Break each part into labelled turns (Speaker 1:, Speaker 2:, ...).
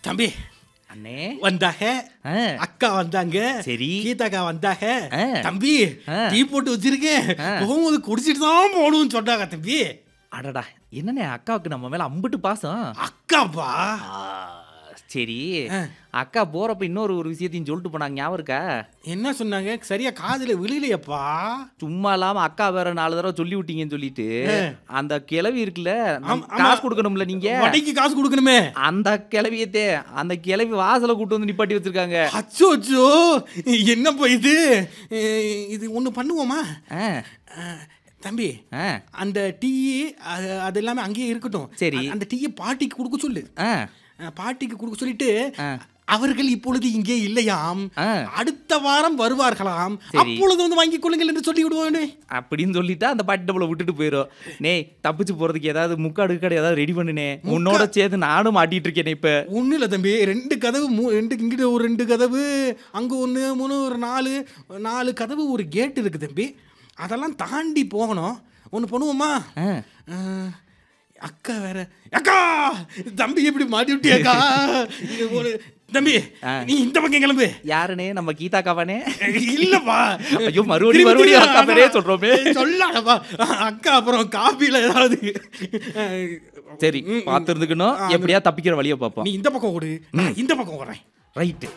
Speaker 1: தம்பி
Speaker 2: அண்ணே
Speaker 1: வந்தாக
Speaker 2: ஆ,
Speaker 1: அக்கா வந்தாங்க
Speaker 2: சரி.
Speaker 1: கீதாக்கா வந்தாக
Speaker 2: ஆ.
Speaker 1: தம்பி
Speaker 2: ஆ.
Speaker 1: டீ போட்டு வச்சிருக்கேன்
Speaker 2: ஆ.
Speaker 1: போகும்போது குடிச்சிட்டு தான் போகணும்னு சொன்னாங்க தம்பி
Speaker 2: அடடா என்னண்ணே அக்காவுக்கு நம்ம மேல அம்பிட்டு பாசம்
Speaker 1: அக்காப்பா
Speaker 2: ஆ, சரி
Speaker 1: ஆ.
Speaker 2: அக்கா போறப்ப இன்னொரு ஒரு விஷயத்தையும் சொல்லிட்டு போனாங்க ஞாபகம் இருக்கா
Speaker 1: என்ன சொன்னாங்க சரியா காதுல விழலையப்பா
Speaker 2: சும்மா இல்லாம அக்கா வேற நாலு தடவை சொல்லி விட்டீங்கன்னு சொல்லிட்டு அந்த கிளவி இருக்குல்ல நம்ம
Speaker 1: ஆமா, ஆமா.
Speaker 2: காசு கொடுக்கணும்ல நீங்க
Speaker 1: வடைக்கு காசு கொடுக்கணுமே
Speaker 2: அந்த கிளவியத்தே அந்த கிளவி வாசல கூட்டு வந்து நிப்பாட்டி வச்சிருக்காங்க
Speaker 1: அச்சோ அச்சோ என்னப்பா இது அஹ், இது ஒன்று பண்ணுவோமா
Speaker 2: ஆ,
Speaker 1: அஹ், தம்பி
Speaker 2: ஆ,
Speaker 1: அந்த டீ அது அது எல்லாமே அங்கேயே இருக்கட்டும்
Speaker 2: சரி.
Speaker 1: அந்த டீயை பாட்டிக்கு கொடுக்க சொல்லு
Speaker 2: ஆ,
Speaker 1: அஹ், பாட்டிக்கு கொடுக்க சொல்லிட்டு
Speaker 2: ஆ.
Speaker 1: அவர்கள் இப்பொழுது இங்கே இல்லையாம்
Speaker 2: ஆ.
Speaker 1: அடுத்த வாரம் வருவார்களாம்
Speaker 2: சரி.
Speaker 1: அப்பொழுது வந்து வாங்கிக் கொள்ளுங்கள் என்று சொல்லி விடுவானே
Speaker 2: அப்படின்னு சொல்லிட்டா அந்த பாட்டி டபுள விட்டுட்டு போயிடும் நேய் தப்பிச்சு போறதுக்கு ஏதாவது முக்காடு கடை ஏதாவது ரெடி பண்ணுனே உன்னோட சேர்த்து நானும் மாட்டிட்டு இருக்கேனே இப்ப
Speaker 1: ஒன்றும் இல்லை தம்பி ரெண்டு கதவு மூ ரெண்டு இங்கிட்ட ஒரு ரெண்டு கதவு அங்கே ஒன்று மூணு ஒரு நாலு நாலு கதவு ஒரு கேட் இருக்குது தம்பி அதெல்லாம் தாண்டி போகணும் ஒன்று பண்ணுவோமா
Speaker 2: ஆ.
Speaker 1: அஹ், அக்கா வேற அக்கா தம்பி எப்படி மாட்டி விட்டியாக்கா இது ஒரு தம்பி நீ இந்த பக்கம் கிளம்பு
Speaker 2: யாருனே நம்ம கீதா காவானே
Speaker 1: இல்லப்பா
Speaker 2: ஐயோ, மறுபடியும் மறுபடியும் அக்கா பேரே சொல்றோமே.
Speaker 1: சொல்லாடப்பா அக்கா அப்புறம் காபில ஏதாவது அஹ்,
Speaker 2: சரி பார்த்து இருந்துக்கணும் எப்படியா தப்பிக்கிற வழியை பார்ப்போம்
Speaker 1: நீ இந்த பக்கம் ஓடு நான் இந்த பக்கம் ஓடுறேன்
Speaker 2: ரைட்டு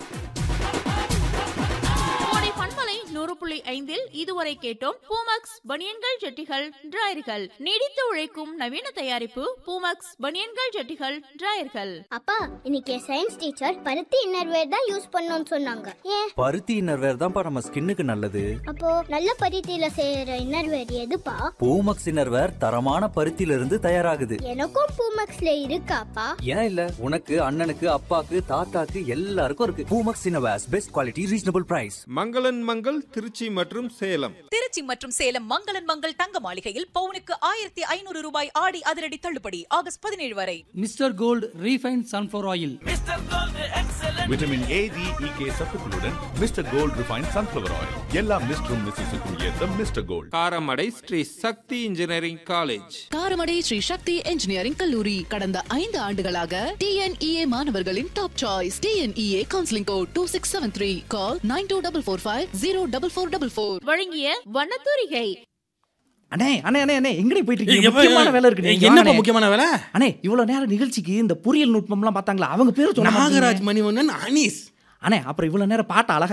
Speaker 3: கோடை பண்பலை நூறு புள்ளி ஐந்தில் இதுவரை கேட்டோம் பூமக்ஸ் பனியன்கள் ஜட்டிகள் டிராயர்கள் நீடித்து உழைக்கும் நவீன தயாரிப்பு பூமக்ஸ் பனியன்கள் ஜட்டிகள் டிராயர்கள்
Speaker 4: அப்பா இன்னைக்கு சயின்ஸ் டீச்சர் பருத்தி இன்னர்வேர் தான் யூஸ் பண்ணணும்னு சொன்னாங்க ஏன்
Speaker 5: பருத்தி இன்னர்வேர் தான்ப்பா நம்ம ஸ்கின்னுக்கு நல்லது
Speaker 4: அப்போ நல்ல பருத்தியில செய்யற இன்னர்வேர் எதுப்பா
Speaker 5: பூமக்ஸ் இன்னர்வேர் தரமான பருத்தியில இருந்து தயாராகுது
Speaker 4: எனக்கும் பூமக்ஸ்ல இருக்காப்பா
Speaker 5: ஏன் இல்ல உனக்கு அண்ணனுக்கு அப்பாக்கு தாத்தாக்கு எல்லாருக்கும் இருக்கு Poomex innerwears best quality reasonable price
Speaker 6: மங்களன் மங்கள் திருச்சி மற்றும் சேலம்
Speaker 7: திருச்சி மற்றும் சேலம் மங்களன் மங்கள் தங்க மாளிகையில் பவுனுக்கு ஆயிரத்தி ஐநூறு ரூபாய் ஆடி அதிரடி தள்ளுபடி ஆகஸ்ட் பதினேழு வரை
Speaker 8: Mister Gold refine sunflower oil
Speaker 9: vitamin A D E K சத்துக்களுடன் Mister Gold refine sunflower oil எல்லா மிஸ்டரும் மிஸ்ஸஸுக்கும் ஏற்ற Mister Gold
Speaker 6: Karamadai Sri Sakthi engineering college
Speaker 10: Karamadai Sri Sakthi engineering கல்லூரி கடந்த ஐந்து ஆண்டுகளாக டிஎன்இஏ மாணவர்களின் top choice TNEA counselling code two six seven three call nine two double four five zero double four double four
Speaker 3: வழங்கிய வண்ணத்தூரிகை
Speaker 2: அண்ணே அண்ணே அண்ணே அண்ணே எங்கடி போயிட்டு இருக்கீங்க
Speaker 1: எப்ப-
Speaker 2: முக்கியமான வேலை இருக்கு நீங்க
Speaker 1: என்னப்பா
Speaker 2: வாங்கண்ணே.
Speaker 1: முக்கியமான வேலை
Speaker 2: அண்ணே இவ்வளவு நேரம் நிகழ்ச்சிக்கு இந்த பொறியியல் நுட்பம்லாம் பார்த்தாங்களா அவங்க பேரு சொன்ன
Speaker 1: நாகராஜ் மணிவண்ணன் அனீஸ்
Speaker 2: அண்ணே அப்புறம் இவ்வளவு நேரம் பாட்டு அழகா